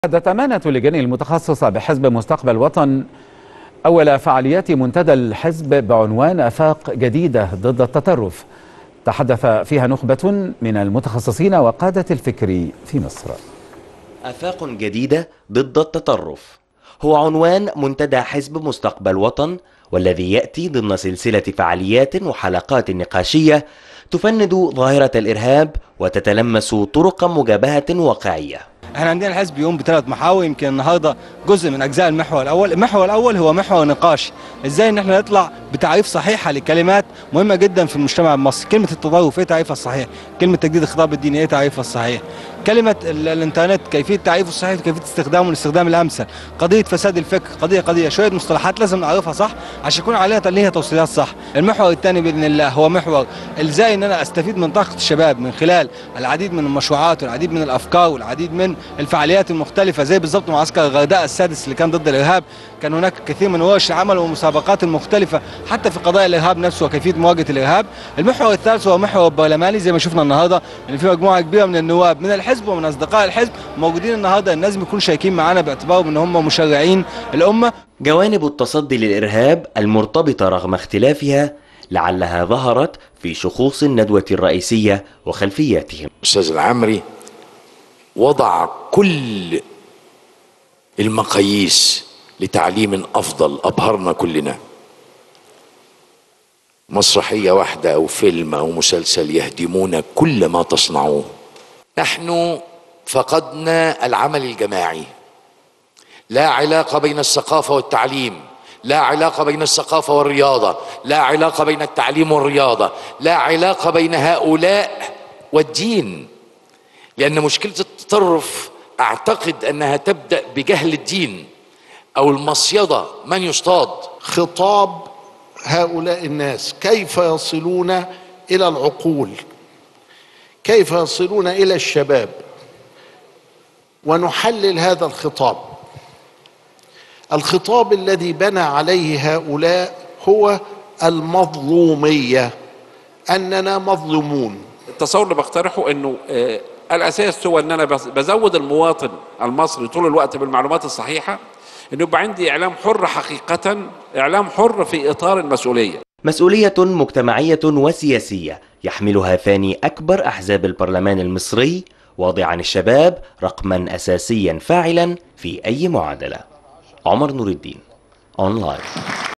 عقدت أمانة اللجان المتخصصة بحزب مستقبل وطن أول فعاليات منتدى الحزب بعنوان آفاق جديدة ضد التطرف تحدث فيها نخبة من المتخصصين وقادة الفكر في مصر آفاق جديدة ضد التطرف هو عنوان منتدى حزب مستقبل وطن والذي يأتي ضمن سلسلة فعاليات وحلقات نقاشية تفند ظاهرة الإرهاب وتتلمس طرق مجابهة واقعية احنا عندنا الحزب يقوم بثلاث محاور يمكن النهارده جزء من اجزاء المحور الاول، المحور الاول هو محور نقاشي، ازاي ان احنا نطلع بتعريف صحيحه لكلمات مهمه جدا في المجتمع المصري، كلمه التطرف ايه تعريفها الصحيح؟ كلمه تجديد الخطاب الديني ايه تعريفها الصحيح؟ كلمه ال- الانترنت كيفيه تعريفه الصحيح وكيفيه استخدامه والاستخدام الامثل، قضيه فساد الفكر، قضيه قضيه شويه مصطلحات لازم نعرفها صح عشان يكون عليها ليها توصيلات صح، المحور الثاني باذن الله هو محور ازاي ان انا استفيد من طاقه الشباب من خلال العديد من المشروعات والعديد من الافكار والعديد من الفعاليات المختلفه زي بالضبط معسكر الغردقه السادس اللي كان ضد الارهاب كان هناك كثير من ورش العمل والمسابقات المختلفه حتى في قضايا الارهاب نفسه وكيفيه مواجهه الارهاب المحور الثالث هو محور البرلماني زي ما شفنا النهارده ان في مجموعه كبيره من النواب من الحزب ومن اصدقاء الحزب موجودين النهارده الناس بيكونوا شايكين معانا باعتبارهم ان هم مشرعين الامه جوانب التصدي للإرهاب المرتبطة رغم اختلافها لعلها ظهرت في شخوص الندوة الرئيسية وخلفياتهم الاستاذ العمري وضع كل المقاييس لتعليم افضل ابهرنا كلنا مسرحيه واحده او فيلم او مسلسل يهدمون كل ما تصنعوه نحن فقدنا العمل الجماعي لا علاقه بين الثقافه والتعليم لا علاقه بين الثقافه والرياضه لا علاقه بين التعليم والرياضه لا علاقه بين هؤلاء والدين لأن مشكلة التطرف أعتقد أنها تبدأ بجهل الدين أو المصيدة من يصطاد خطاب هؤلاء الناس كيف يصلون الى العقول كيف يصلون الى الشباب ونحلل هذا الخطاب الخطاب الذي بنى عليه هؤلاء هو المظلوميه اننا مظلومون التصور اللي بقترحه انه آه، الاساس هو ان انا بز- بزود المواطن المصري طول الوقت بالمعلومات الصحيحه انه يبقى عندي اعلام حر حقيقه اعلام حر في اطار المسؤوليه مسؤولية مجتمعية وسياسية يحملها ثاني أكبر أحزاب البرلمان المصري واضعا الشباب رقما أساسيا فاعلا في أي معادلة عمر نور الدين أونلاين